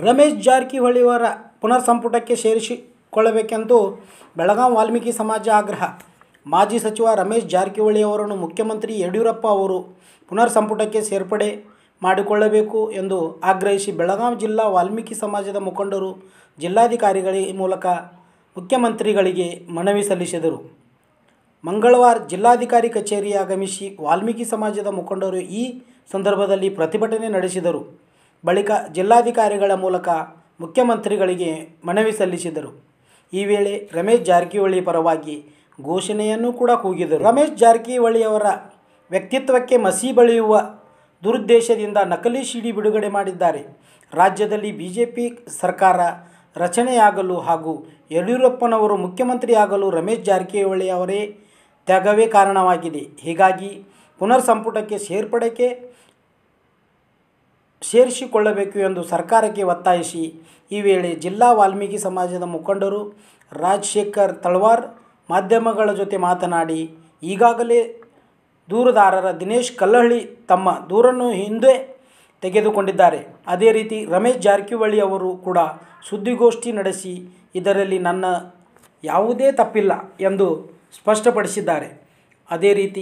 ರಮೇಶ್ ಜಾರಕಿಹೊಳಿಯವರ ಪುನರ್ ಸಂಪುಟಕ್ಕೆ ಸೇರಿಸಿಕೊಳ್ಳಬೇಕೆಂದು ಬೆಳಗಾವಿ ವಾಲ್ಮೀಕಿ ಸಮಾಜ ಆಗ್ರಹ ಮಾಜಿ ಸಚಿವ ರಮೇಶ್ ಜಾರಕಿಹೊಳಿ ಅವರನ್ನು ಮುಖ್ಯಮಂತ್ರಿ ಯಡಿಯೂರಪ್ಪ ಅವರು ಪುನರ್ ಸಂಪುಟಕ್ಕೆ ಸೇರ್ಪಡೆ ಮಾಡಿಕೊಳ್ಳಬೇಕು ಎಂದು ಆಗ್ರಹಿಸಿ ಬೆಳಗಾವಿ ಜಿಲ್ಲಾ ವಾಲ್ಮೀಕಿ ಸಮಾಜದ ಮುಖಂಡರು ಜಿಲ್ಲಾಧಿಕಾರಿಗಳ ಮೂಲಕ ಮುಖ್ಯಮಂತ್ರಿಗಳಿಗೆ ಮನವಿ ಸಲ್ಲಿಸಿದರು ಮಂಗಳವಾರ ಜಿಲ್ಲಾಧಿಕಾರಿ ಕಚೇರಿ ಆಗಮಿಸಿ ವಾಲ್ಮೀಕಿ ಸಮಾಜದ ಮುಖಂಡರು ಈ ಸಂದರ್ಭದಲ್ಲಿ ಪ್ರತಿಭಟನೆ ನಡೆಸಿದರು ಬಳಿಕ ಜಿಲ್ಲಾಧಿಕಾರಿಗಳ ಮೂಲಕ ಮುಖ್ಯಮಂತ್ರಿಗಳಿಗೆ ಮನವಿ ಸಲ್ಲಿಸಿದರು ಈ ವೇಳೆ ರಮೇಶ್ ಜಾರಕಿಹೊಳಿ ಪರವಾಗಿ ಘೋಷಣೆಯನ್ನು ಕೂಡ ಕೂಗಿದರು ರಮೇಶ್ ಜಾರಕಿಹೊಳಿ ಅವರ ವ್ಯಕ್ತಿತ್ವಕ್ಕೆ ಮಸಿ ಬಳಿಯುವ ದುರುದ್ದೇಶದಿಂದ ನಕಲಿ ಸಿಡಿ ಬಿಡುಗಡೆ ಮಾಡಿದ್ದಾರೆ ರಾಜ್ಯದಲ್ಲಿ ಬಿ ಜೆ ಪಿ ಸರ್ಕಾರ ರಚನೆಯಾಗಲು ಹಾಗೂ ಯಡಿಯೂರಪ್ಪನವರು ಮುಖ್ಯಮಂತ್ರಿಯಾಗಲು ರಮೇಶ್ ಜಾರಕಿಹೊಳಿ ಅವರೇ ತ್ಯಾಗವೇ ಕಾರಣವಾಗಿದೆ ಹೀಗಾಗಿ ಪುನರ್ ಸಂಪುಟಕ್ಕೆ ಸೇರ್ಪಡೆಗೆ ಸೇರಿಸಿಕೊಳ್ಳಬೇಕು ಎಂದು ಸರ್ಕಾರಕ್ಕೆ ಒತ್ತಾಯಿಸಿ ಈ ವೇಳೆ ಜಿಲ್ಲಾ ವಾಲ್ಮೀಕಿ ಸಮಾಜದ ಮುಖಂಡರು ರಾಜಶೇಖರ್ ತಳವಾರ್ ಮಾಧ್ಯಮಗಳ ಜೊತೆ ಮಾತನಾಡಿ ಈಗಾಗಲೇ ದೂರುದಾರರ ದಿನೇಶ್ ಕಲ್ಲಹಳ್ಳಿ ತಮ್ಮ ದೂರನ್ನು ಹಿಂದೆ ತೆಗೆದುಕೊಂಡಿದ್ದಾರೆ ಅದೇ ರೀತಿ ರಮೇಶ್ ಜಾರಕಿಹೊಳಿ ಅವರು ಕೂಡ ಸುದ್ದಿಗೋಷ್ಠಿ ನಡೆಸಿ ಇದರಲ್ಲಿ ನನ್ನ ಯಾವುದೇ ತಪ್ಪಿಲ್ಲ ಎಂದು ಸ್ಪಷ್ಟಪಡಿಸಿದ್ದಾರೆ ಅದೇ ರೀತಿ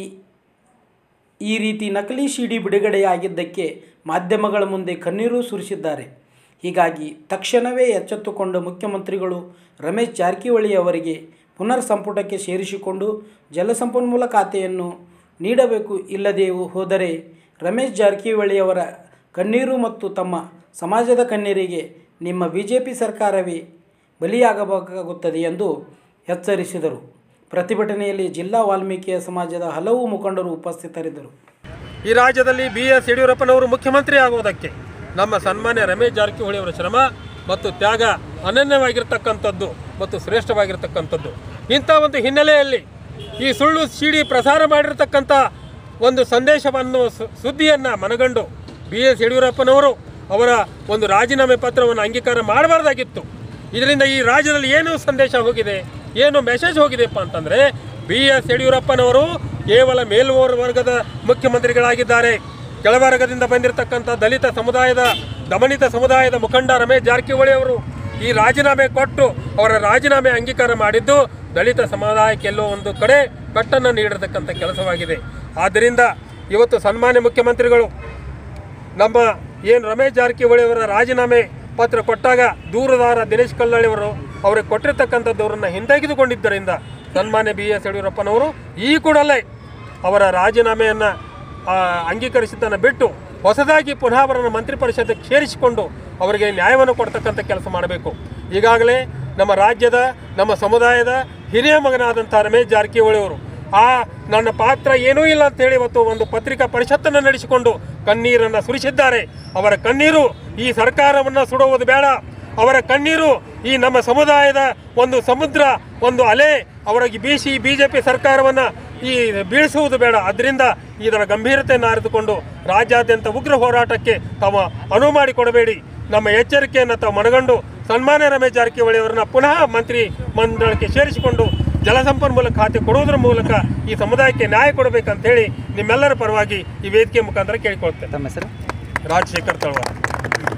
ಈ ರೀತಿ ನಕಲಿ ಸಿಡಿ ಬಿಡುಗಡೆಯಾಗಿದ್ದಕ್ಕೆ ಮಾಧ್ಯಮಗಳ ಮುಂದೆ ಕಣ್ಣೀರು ಸುರಿಸಿದ್ದಾರೆ ಹೀಗಾಗಿ ತಕ್ಷಣವೇ ಎಚ್ಚೆತ್ತುಕೊಂಡ ಮುಖ್ಯಮಂತ್ರಿಗಳು ರಮೇಶ್ ಜಾರಕಿಹೊಳಿ ಅವರಿಗೆ ಪುನರ್ ಸಂಪುಟಕ್ಕೆ ಸೇರಿಸಿಕೊಂಡು ಜಲಸಂಪನ್ಮೂಲ ಖಾತೆಯನ್ನು ನೀಡಬೇಕು ಇಲ್ಲದೇ ಹೋದರೆ ರಮೇಶ್ ಜಾರಕಿಹೊಳಿ ಅವರ ಕಣ್ಣೀರು ಮತ್ತು ತಮ್ಮ ಸಮಾಜದ ಕಣ್ಣೀರಿಗೆ ನಿಮ್ಮ ಬಿ ಜೆ ಪಿ ಸರ್ಕಾರವೇ ಬಲಿಯಾಗಬೇಕಾಗುತ್ತದೆ ಎಂದು ಎಚ್ಚರಿಸಿದರು ಪ್ರತಿಭಟನೆಯಲ್ಲಿ ಜಿಲ್ಲಾ ವಾಲ್ಮೀಕಿಯ ಸಮಾಜದ ಹಲವು ಮುಖಂಡರು ಉಪಸ್ಥಿತರಿದ್ದರು ಈ ರಾಜ್ಯದಲ್ಲಿ ಬಿ ಎಸ್ ಯಡಿಯೂರಪ್ಪನವರು ಮುಖ್ಯಮಂತ್ರಿ ಆಗುವುದಕ್ಕೆ ನಮ್ಮ ಸನ್ಮಾನ್ಯ ರಮೇಶ್ ಜಾರಕಿಹೊಳಿ ಅವರ ಶ್ರಮ ಮತ್ತು ತ್ಯಾಗ ಅನನ್ಯವಾಗಿರ್ತಕ್ಕಂಥದ್ದು ಮತ್ತು ಶ್ರೇಷ್ಠವಾಗಿರ್ತಕ್ಕಂಥದ್ದು ಇಂಥ ಒಂದು ಹಿನ್ನೆಲೆಯಲ್ಲಿ ಈ ಸುಳ್ಳು ಸಿಡಿ ಪ್ರಸಾರ ಮಾಡಿರ್ತಕ್ಕಂಥ ಒಂದು ಸಂದೇಶವನ್ನು ಸು- ಸುದ್ದಿಯನ್ನು ಮನಗಂಡು ಬಿ ಎಸ್ ಯಡಿಯೂರಪ್ಪನವರು ಅವರ ಒಂದು ರಾಜೀನಾಮೆ ಪತ್ರವನ್ನು ಅಂಗೀಕಾರ ಮಾಡಬಾರ್ದಾಗಿತ್ತು ಇದರಿಂದ ಈ ರಾಜ್ಯದಲ್ಲಿ ಏನು ಸಂದೇಶ ಹೋಗಿದೆ ಏನು ಮೆಸೇಜ್ ಹೋಗಿದೆಪ್ಪ ಅಂತಂದರೆ ಬಿ ಎಸ್ ಯಡಿಯೂರಪ್ಪನವರು ಕೇವಲ ಮೇಲ್ವರ್ಗದ ಮುಖ್ಯಮಂತ್ರಿಗಳಾಗಿದ್ದಾರೆ ಕೆಳವರ್ಗದಿಂದ ಬಂದಿರತಕ್ಕಂಥ ದಲಿತ ಸಮುದಾಯದ ದಮನಿತ ಸಮುದಾಯದ ಮುಖಂಡ ರಮೇಶ್ ಜಾರಕಿಹೊಳಿ ಅವರು ಈ ರಾಜೀನಾಮೆ ಕೊಟ್ಟು ಅವರ ರಾಜೀನಾಮೆ ಅಂಗೀಕಾರ ಮಾಡಿದ್ದು ದಲಿತ ಸಮುದಾಯಕ್ಕೆ ಎಲ್ಲೋ ಒಂದು ಕಡೆ ಪಟ್ಟನ್ನು ನೀಡಿರತಕ್ಕಂಥ ಕೆಲಸವಾಗಿದೆ ಆದ್ದರಿಂದ ಇವತ್ತು ಸನ್ಮಾನ್ಯ ಮುಖ್ಯಮಂತ್ರಿಗಳು ನಮ್ಮ ಏನು ರಮೇಶ್ ಜಾರಕಿಹೊಳಿ ಅವರ ರಾಜೀನಾಮೆ ಪತ್ರ ಕೊಟ್ಟಾಗ ದೂರದಾರ ದಿನೇಶ್ ಕಲ್ಲಳ್ಳಿ ಅವರು ಅವರಿಗೆ ಕೊಟ್ಟಿರ್ತಕ್ಕಂಥದ್ದವರನ್ನು ಹಿಂತೆಗೆದುಕೊಂಡಿದ್ದರಿಂದ ಸನ್ಮಾನ್ಯ ಬಿ ಎಸ್ ಯಡಿಯೂರಪ್ಪನವರು ಈ ಕೂಡಲೇ ಅವರ ರಾಜೀನಾಮೆಯನ್ನು ಅಂಗೀಕರಿಸಿದ್ದನ್ನು ಬಿಟ್ಟು ಹೊಸದಾಗಿ ಪುನಃ ಅವರನ್ನು ಮಂತ್ರಿ ಪರಿಷತ್ಗೆ ಸೇರಿಸಿಕೊಂಡು ಅವರಿಗೆ ನ್ಯಾಯವನ್ನು ಕೊಡ್ತಕ್ಕಂಥ ಕೆಲಸ ಮಾಡಬೇಕು ಈಗಾಗಲೇ ನಮ್ಮ ರಾಜ್ಯದ ನಮ್ಮ ಸಮುದಾಯದ ಹಿರಿಯ ಮಗನಾದಂಥ ರಮೇಶ್ ಜಾರಕಿಹೊಳಿ ಅವರು ಆ ನನ್ನ ಪಾತ್ರ ಏನೂ ಇಲ್ಲ ಅಂತೇಳಿ ಇವತ್ತು ಒಂದು ಪತ್ರಿಕಾ ಪರಿಷತ್ತನ್ನು ನಡೆಸಿಕೊಂಡು ಕಣ್ಣೀರನ್ನು ಸುರಿಸಿದ್ದಾರೆ ಅವರ ಕಣ್ಣೀರು ಈ ಸರ್ಕಾರವನ್ನು ಸುಡುವುದು ಬೇಡ ಅವರ ಕಣ್ಣೀರು ಈ ನಮ್ಮ ಸಮುದಾಯದ ಒಂದು ಸಮುದ್ರ ಒಂದು ಅಲೆ ಅವರಿಗೆ ಬೀಸಿ ಬಿ ಜೆ ಪಿ ಸರ್ಕಾರವನ್ನು ಈ ಬೀಳಿಸುವುದು ಬೇಡ ಅದರಿಂದ ಇದರ ಗಂಭೀರತೆಯನ್ನು ಅರಿತುಕೊಂಡು ರಾಜ್ಯಾದ್ಯಂತ ಉಗ್ರ ಹೋರಾಟಕ್ಕೆ ತಾವು ಅನುವು ಮಾಡಿಕೊಡಬೇಡಿ ನಮ್ಮ ಎಚ್ಚರಿಕೆಯನ್ನು ತಾವು ಮನಗಂಡು ಸನ್ಮಾನ್ಯ ರಮೇಶ್ ಜಾರಕಿಹೊಳಿ ಅವರನ್ನ ಪುನಃ ಮಂತ್ರಿ ಮಂಡಳಕ್ಕೆ ಸೇರಿಸಿಕೊಂಡು ಜಲಸಂಪನ್ಮೂಲ ಖಾತೆ ಕೊಡುವುದರ ಮೂಲಕ ಈ ಸಮುದಾಯಕ್ಕೆ ನ್ಯಾಯ ಕೊಡಬೇಕಂತ ಹೇಳಿ ನಿಮ್ಮೆಲ್ಲರ ಪರವಾಗಿ ಈ ವೇದಿಕೆ ಮುಖಾಂತರ ಕೇಳಿಕೊಳ್ತೇನೆ ತಮ್ಮ ಹೆಸರು ರಾಜಶೇಖರ್ ತಳವಾರ್